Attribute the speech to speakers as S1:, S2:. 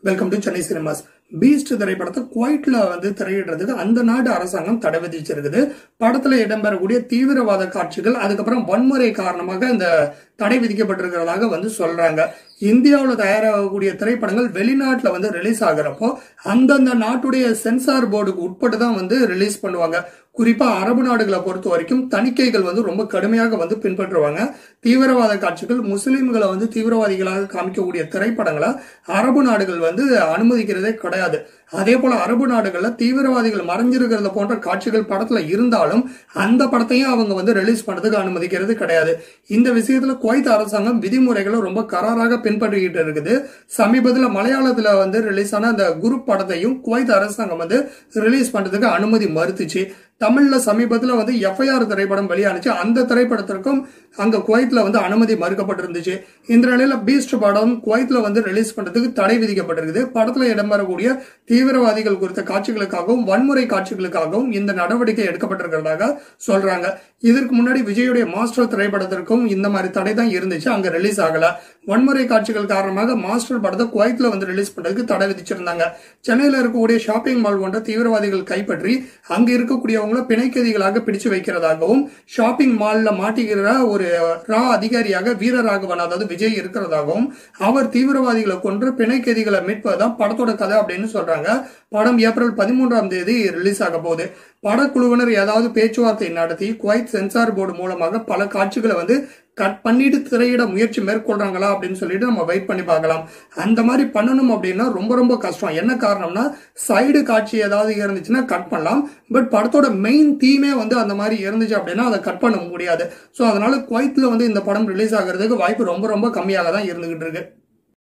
S1: welcome to Chennai cinemas Beast திரைப்படத்தை குவைட்ல வந்து திரையிடுறதுக்கு அந்த நாடு அரசாங்கம் தடை விதிச்சிருக்குது படத்துல இடம்பெறக்கூடிய தீவிரவாத காட்சிகள் அதுக்கப்புறம் வன்முறை காரணமாக இந்த தடை விதிக்கப்பட்டிருக்கிறதாக வந்து சொல்றாங்க இந்தியாவில் தயாராகக்கூடிய திரைப்படங்கள் வெளிநாட்டில் வந்து ரிலீஸ் ஆகுறப்போ அந்தந்த நாட்டுடைய சென்சார் போர்டுக்கு உட்பட்டு தான் வந்து ரிலீஸ் பண்ணுவாங்க குறிப்பா அரபு நாடுகளை பொறுத்த வரைக்கும் தணிக்கைகள் வந்து ரொம்ப கடுமையாக வந்து பின்பற்றுவாங்க தீவிரவாத காட்சிகள் முஸ்லிம்களை வந்து தீவிரவாதிகளாக காமிக்கக்கூடிய திரைப்படங்களை அரபு நாடுகள் வந்து அனுமதிக்கிறதே கிடையாது அதே போல அரபு நாடுகள்ல தீவிரவாதிகள் மறைஞ்சிருக்கிறத போன்ற காட்சிகள் படத்துல இருந்தாலும் அந்த படத்தையும் அவங்க வந்து ரிலீஸ் பண்றதுக்கு அனுமதிக்கிறது கிடையாது இந்த விஷயத்துல குவைத் அரசாங்கம் விதிமுறைகளை ரொம்ப கராராக பின்பற்றிக்கிட்டு இருக்குது சமீபத்துல மலையாளத்துல வந்து ரிலீஸ் ஆன அந்த குரு படத்தையும் குவைத் அரசாங்கம் வந்து ரிலீஸ் பண்றதுக்கு அனுமதி மறுத்துச்சு தமிழ்ல சமீபத்துல வந்து எஃப்ஐஆர் திரைப்படம் வெளியானுச்சு அந்த திரைப்படத்திற்கும் அங்க குவைத்ல வந்து அனுமதி மறுக்கப்பட்டிருந்துச்சு இந்த நிலையில பீஸ்ட் படம் குவைத்ல வந்து ரிலீஸ் பண்றதுக்கு தடை விதிக்கப்பட்டிருக்குது படத்துல இடம்பெறக்கூடிய தீவிரவாதிகள் குறித்த காட்சிகளுக்காகவும் வன்முறை காட்சிகளுக்காகவும் இந்த நடவடிக்கை எடுக்கப்பட்டிருக்கிறதாக சொல்றாங்க இதற்கு முன்னாடி விஜயுடைய மாஸ்டர் திரைப்படத்திற்கும் இந்த மாதிரி தடை தான் இருந்துச்சு அங்க ரிலீஸ் ஆகல வன்முறை காட்சிகள் காரணமாக மாஸ்டர் படத்தை குவைத்ல வந்து ரிலீஸ் பண்றதுக்கு தடை விதிச்சிருந்தாங்க சென்னையில இருக்கக்கூடிய ஷாப்பிங் மால் போன்ற தீவிரவாதிகள் கைப்பற்றி அங்க இருக்கக்கூடியவங்களை பிணைக்கதிகளாக பிடிச்சு வைக்கிறதாகவும் ஷாப்பிங் மால்ல மாட்டிக்கிற ஒரு ரா அதிகாரியாக வீரராகவன் அதாவது விஜய் இருக்கிறதாகவும் அவர் தீவிரவாதிகளை கொன்று பிணைக்கதிகளை மீட்பதுதான் படத்தோட கதை அப்படின்னு சொல்றாங்க படம் ஏப்ரல் பதிமூன்றாம் தேதி ரிலீஸ் ஆக போகுது படக்குழுவினர் ஏதாவது பேச்சுவார்த்தை நடத்தி குவைத் சென்சார் போர்டு மூலமாக பல காட்சிகளை வந்து கட் பண்ணிட்டு திரையிட முயற்சி மேற்கொள்றாங்களா அப்படின்னு சொல்லிட்டு நம்ம வெயிட் பண்ணி பார்க்கலாம் அந்த மாதிரி பண்ணணும் அப்படின்னா ரொம்ப ரொம்ப கஷ்டம் என்ன காரணம்னா சைடு காட்சி ஏதாவது இருந்துச்சுன்னா கட் பண்ணலாம் பட் படத்தோட மெயின் தீமே வந்து அந்த மாதிரி இருந்துச்சு அப்படின்னா அதை கட் பண்ண முடியாது ஸோ அதனால குவைத்தில் வந்து இந்த படம் ரிலீஸ் ஆகிறதுக்கு வாய்ப்பு ரொம்ப ரொம்ப கம்மியாக தான் இருந்துகிட்டு இருக்கு